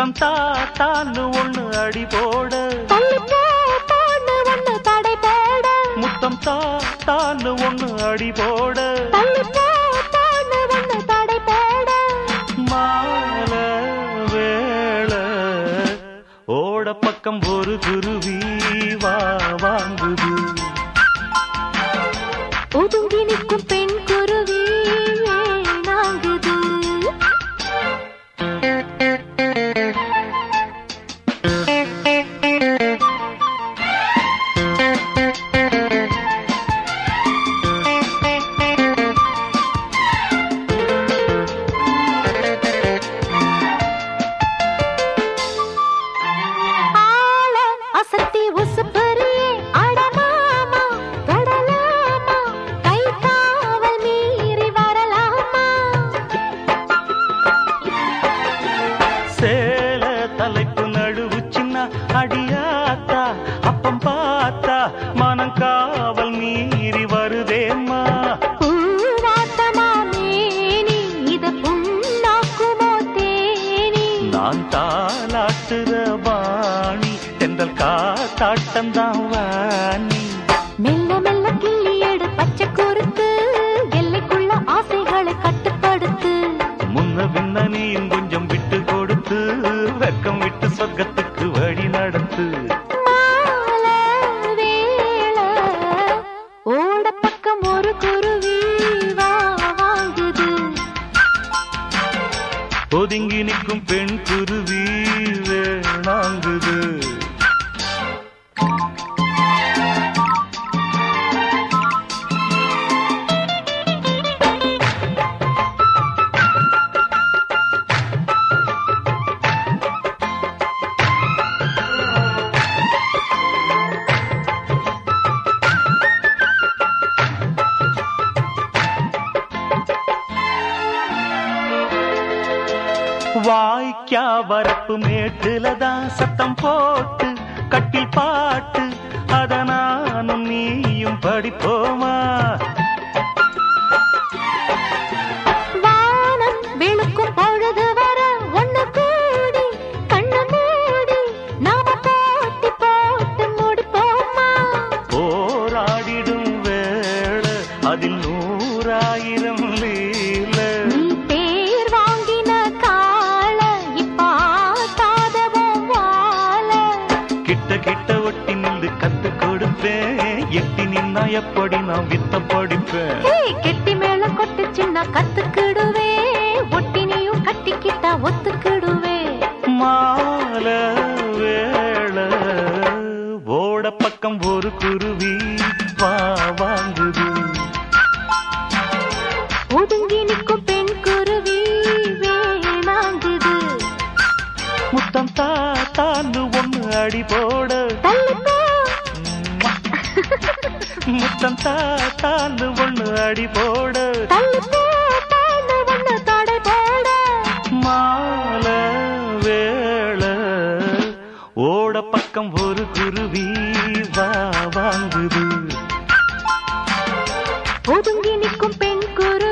முத்தம் தாத்தான்னு ஒண்ணு அடி போட தள்ளி போ போன்னு ஒண்ணு தடை போட முத்தம் தாத்தான்னு ஒண்ணு அடி போட தள்ளி போ போன்னு ஒண்ணு தடை போட மால வேள ஓட பக்கம் ஒரு குருவி வா வாங்குது ஒதுங்கி நிற்கும் பெண் குருவி ஏனாங்குது ஆள அசத்தி உசுப்பறியே அடமாமா தொடலாமா கை காவல் மீறி வரலாமா சேல தலைப்பு நடுவு சின்ன அடியாத்தா அப்பம் பார்த்தா மனம் காவல் மீறி வருதேம்மா பூவாத்தமா மேனி இத புண்ணாக்குமோ தேனி நான் தாலாட்டுற பாணி தென்றல் காட்டாட்டந்தான் வாணி மெல்ல மெல்ல கிள்ளி எடு பச்சை குறுத்து எல்லைக்குள்ள ஆசைகளை கட்டுப்படுத்து முன்ன பின்ன நீயும் கொஞ்சம் விட்டு கொடுத்து வெக்கம் விட்டு சொர்க்கத்துக்கு வழி நடத்து மால வேள ஓட பக்கம் ஒரு குருவி வா வாங்குது ஒதுங்கி நிற்கும் பெண் குருவி வேணாங்குது வாய்க்கா வரப்பு மேட்டுல தான் சத்தம் போட்டு கட்டில் பாட்டு அத நானும் நீயும் படிப்போமா வானம் வெளுக்கும் பொழுது வர ஒண்ணு கூடி கண்ணு மூடி நாம போட்டி போட்டு முடிப்போமா போராடிடும் வேளை அதில் நூறாயிரம் லீல நீ பேர் வாங்கின கால இப்ப ஆட்டாதவும் வாழ கிட்ட கிட்ட ஒட்டி நின்று கத்து கொடுப்பேன் எட்டி நின்னா எப்படி நான் வித்த படிப்பேன் ஏய், கெட்டி மேல கொட்டு சின்ன கத்துக்கிடுவே ஒட்டி நீயும் கட்டிக்கிட்டா ஒத்துக்கிடுவே மால வேளை ஓட பக்கம் ஒரு குருவி வா வாங்குது ஒதுங்கி நிற்கும் பெண் குருவி வேணாங்குது முத்தம் தாத்தான்னு ஒண்ணு அடி போட தள்ளிப்போ முத்தம் தாத்தான்னு ஒண்ணு அடி போட தள்ளிப்போ தாழ்ந்து ஒண்ணு தடை போட மால வேளை ஓட பக்கம் ஒரு குருவி வா வாங்குது ஒதுங்கி நிற்கும் பெண் குரு